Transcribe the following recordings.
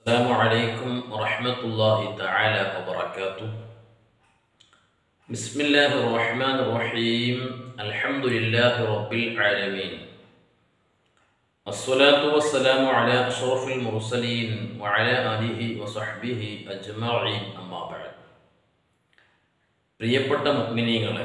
السلام عليكم ورحمة الله تعالى وبركاته بسم الله الرحمن الرحيم الحمد لله رب العالمين الصلاة والسلام على أشرف المرسلين وعلى آله وصحبه أجمعين أما بعد പ്രിയപ്പെട്ട മുഗ്മിനീങ്ങളെ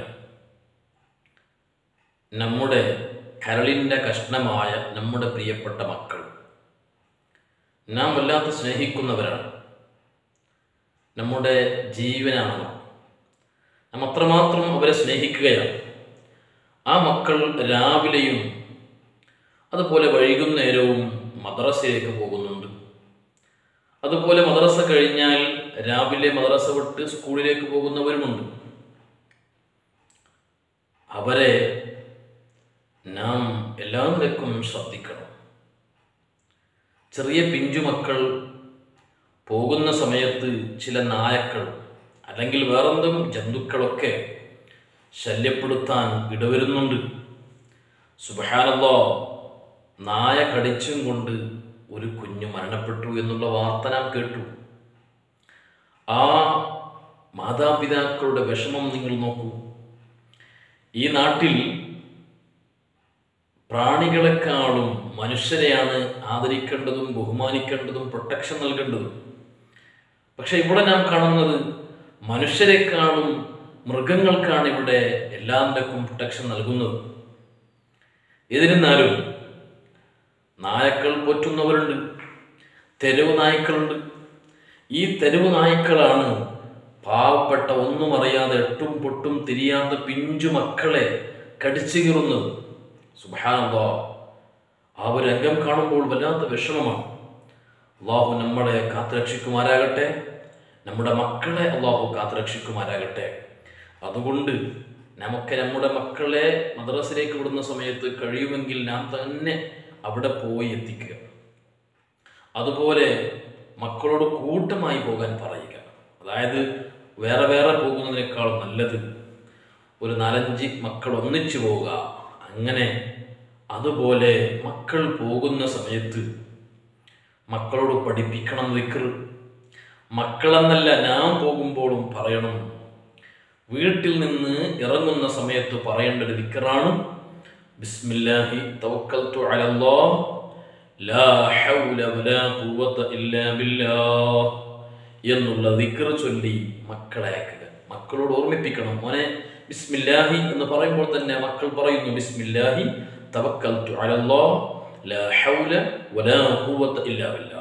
നമ്മുടെ കരളിൻ്റെ കഷ്ണമായ നമ്മുടെ പ്രിയപ്പെട്ട മക്കൾ നാം വല്ലാത്ത സ്നേഹിക്കുന്നവരാണ് നമ്മുടെ ജീവനാണ് നാം അത്രമാത്രം അവരെ സ്നേഹിക്കുകയാണ് ആ മക്കൾ രാവിലെയും അതുപോലെ വൈകുന്നേരവും മദ്രസയിലേക്ക് പോകുന്നുണ്ട് അതുപോലെ മദ്രസ കഴിഞ്ഞാൽ രാവിലെ മദ്രസ വിട്ട് സ്കൂളിലേക്ക് പോകുന്നവരുമുണ്ട് അവരെ നാം എല്ലാ നിലക്കും ശ്രദ്ധിക്കണം ചെറിയ പിഞ്ചുമക്കൾ പോകുന്ന സമയത്ത് ചില നായക്കൾ അല്ലെങ്കിൽ വേറെന്തും ജന്തുക്കളൊക്കെ ശല്യപ്പെടുത്താൻ ഇടവരുന്നുണ്ട് സുബഹാനല്ലോ നായ കടിച്ചും കൊണ്ട് ഒരു കുഞ്ഞു മരണപ്പെട്ടു എന്നുള്ള വാർത്ത നാം കേട്ടു ആ മാതാപിതാക്കളുടെ വിഷമം നിങ്ങൾ നോക്കൂ ഈ നാട്ടിൽ പ്രാണികളെക്കാളും മനുഷ്യരെയാണ് ആദരിക്കേണ്ടതും ബഹുമാനിക്കേണ്ടതും പ്രൊട്ടക്ഷൻ നൽകേണ്ടതും പക്ഷെ ഇവിടെ നാം കാണുന്നത് മനുഷ്യരെക്കാളും മൃഗങ്ങൾക്കാണ് ഇവിടെ എല്ലാവരുടെക്കും പ്രൊട്ടക്ഷൻ നൽകുന്നത് എന്നിരുന്നാലും നായക്കൾ പോറ്റുന്നവരുണ്ട് തെരുവ് നായ്ക്കളുണ്ട് ഈ തെരുവ് നായ്ക്കളാണ് പാവപ്പെട്ട ഒന്നും അറിയാതെ എട്ടും പൊട്ടും തിരിയാത്ത പിഞ്ചു മക്കളെ കടിച്ചു കീറുന്നത് സുബാനന്ദോ ആ ഒരു രംഗം കാണുമ്പോൾ വല്ലാത്ത വിഷമമാണ് അള്ളാഹു നമ്മളെ കാത്തുരക്ഷിക്കുമാരാകട്ടെ നമ്മുടെ മക്കളെ അള്ളാഹു കാത്തുരക്ഷിക്കുമാരാകട്ടെ അതുകൊണ്ട് നമുക്ക് നമ്മുടെ മക്കളെ മദ്രസിലേക്ക് വിടുന്ന സമയത്ത് കഴിയുമെങ്കിൽ നാം തന്നെ അവിടെ പോയി എത്തിക്കുക അതുപോലെ മക്കളോട് കൂട്ടമായി പോകാൻ പറയുക അതായത് വേറെ വേറെ പോകുന്നതിനേക്കാൾ നല്ലത് ഒരു നാലഞ്ച് മക്കൾ ഒന്നിച്ചു പോവുക അങ്ങനെ അതുപോലെ മക്കൾ പോകുന്ന സമയത്ത് മക്കളോട് പഠിപ്പിക്കണം വിക്ർ മക്കളെന്നല്ല ഞാൻ പോകുമ്പോഴും പറയണം വീട്ടിൽ നിന്ന് ഇറങ്ങുന്ന സമയത്ത് പറയേണ്ട ഒരു വിക്റാണ് ബിസ്മില്ലാഹി തവക്കൽതു അലല്ലാഹ് ലാ ഹൗല വലാ ഖുവത ഇല്ലാ ബില്ലാഹ് എന്നുള്ള ദിക്ർ ചൊല്ലി മക്കളെ അയക്കുക മക്കളോട് ഓർമ്മിപ്പിക്കണം മോനെ ബിസ്മില്ലാഹി എന്ന് പറയുമ്പോൾ തന്നെ മക്കൾ പറയുന്നു ബിസ്മില്ലാഹി തവക്കൽതു അലല്ലാഹ് ലാ ഹൗല വലാ ഖുവത ഇല്ലാ ബില്ലാഹ്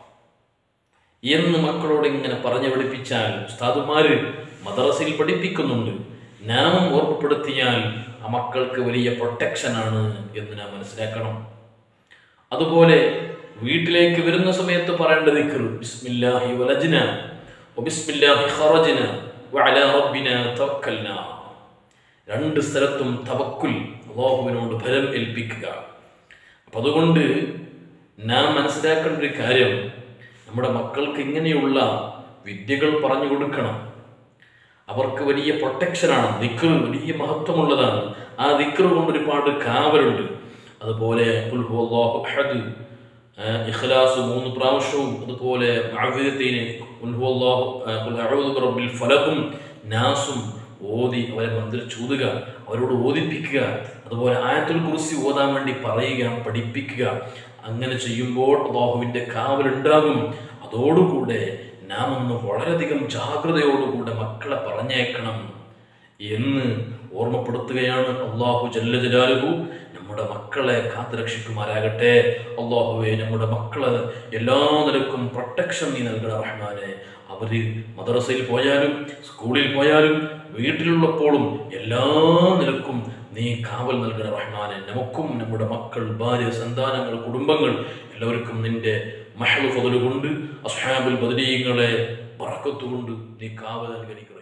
എന്ന് മക്കളോട് ഇങ്ങനെ പറഞ്ഞു പഠിപ്പിച്ചാൽ ഉസ്താദുമാര് മദ്രസയിൽ പഠിപ്പിക്കുന്നുണ്ട് നാമം ഓർമ്മപ്പെടുത്തിയാൽ ആ മക്കൾക്ക് വലിയ പ്രൊട്ടക്ഷനാണ് എന്ന് നാം മനസ്സിലാക്കണം അതുപോലെ വീട്ടിലേക്ക് വരുന്ന സമയത്ത് പറയേണ്ട ദിക്ർ ബിസ്മില്ലാഹി വലജ്ന വബിസ്മില്ലാഹി ഖറജ്ന വഅലാ റബ്ബിന തവക്കൽന രണ്ട് സ്ഥലത്തും തവക്കുൽ അള്ളാഹുവിനോട് ഫലം ഏൽപ്പിക്കുക അപ്പം അതുകൊണ്ട് നാം മനസ്സിലാക്കേണ്ട ഒരു കാര്യം നമ്മുടെ മക്കൾക്ക് ഇങ്ങനെയുള്ള വിദ്യകൾ പറഞ്ഞു കൊടുക്കണം അവർക്ക് വലിയ പ്രൊട്ടക്ഷനാണ് ദിക്ർ വലിയ മഹത്വമുള്ളതാണ് ആ ദിക്ർ കൊണ്ട് ഒരുപാട് കാവലുണ്ട് അതുപോലെ ഇഖ്ലാസ് മൂന്ന് പ്രാവശ്യവും അതുപോലെ ഫലക്കും നാസും ഓതി അവരെ മന്ത്രി ചൂതുക അവരോട് ഓദിപ്പിക്കുക അതുപോലെ ആയത്തുൽ കുറിച്ച് ഓതാൻ വേണ്ടി പറയുക പഠിപ്പിക്കുക അങ്ങനെ ചെയ്യുമ്പോൾ അള്ളാഹുവിൻ്റെ കാവലുണ്ടാകും അതോടുകൂടെ നാം ഒന്ന് വളരെയധികം ജാഗ്രതയോടുകൂടെ മക്കളെ പറഞ്ഞേക്കണം എന്ന് ഓർമ്മപ്പെടുത്തുകയാണ് അള്ളാഹു ജല്ല ജലാലുഹു നമ്മുടെ മക്കളെ കാത്തുരക്ഷിക്കുമാരാകട്ടെ അള്ളാഹുവെ നമ്മുടെ മക്കളെ എല്ലാ നിലക്കും പ്രൊട്ടക്ഷൻ നീ നൽകണ റഹ്മാനെ അവർ മദ്രസയിൽ പോയാലും സ്കൂളിൽ പോയാലും വീട്ടിലുള്ളപ്പോഴും എല്ലാ നിലക്കും നീ കാവൽ നൽകണ റഹ്മാനെ നമുക്കും നമ്മുടെ മക്കൾ ഭാര്യ സന്താനങ്ങൾ കുടുംബങ്ങൾ എല്ലാവർക്കും നിന്റെ മഹൽ ഫതലുകൊണ്ട് അസ്ഹാബുൽ ബദരീങ്ങളെ പറക്കത്തുകൊണ്ട് നീ കാവൽ നൽകി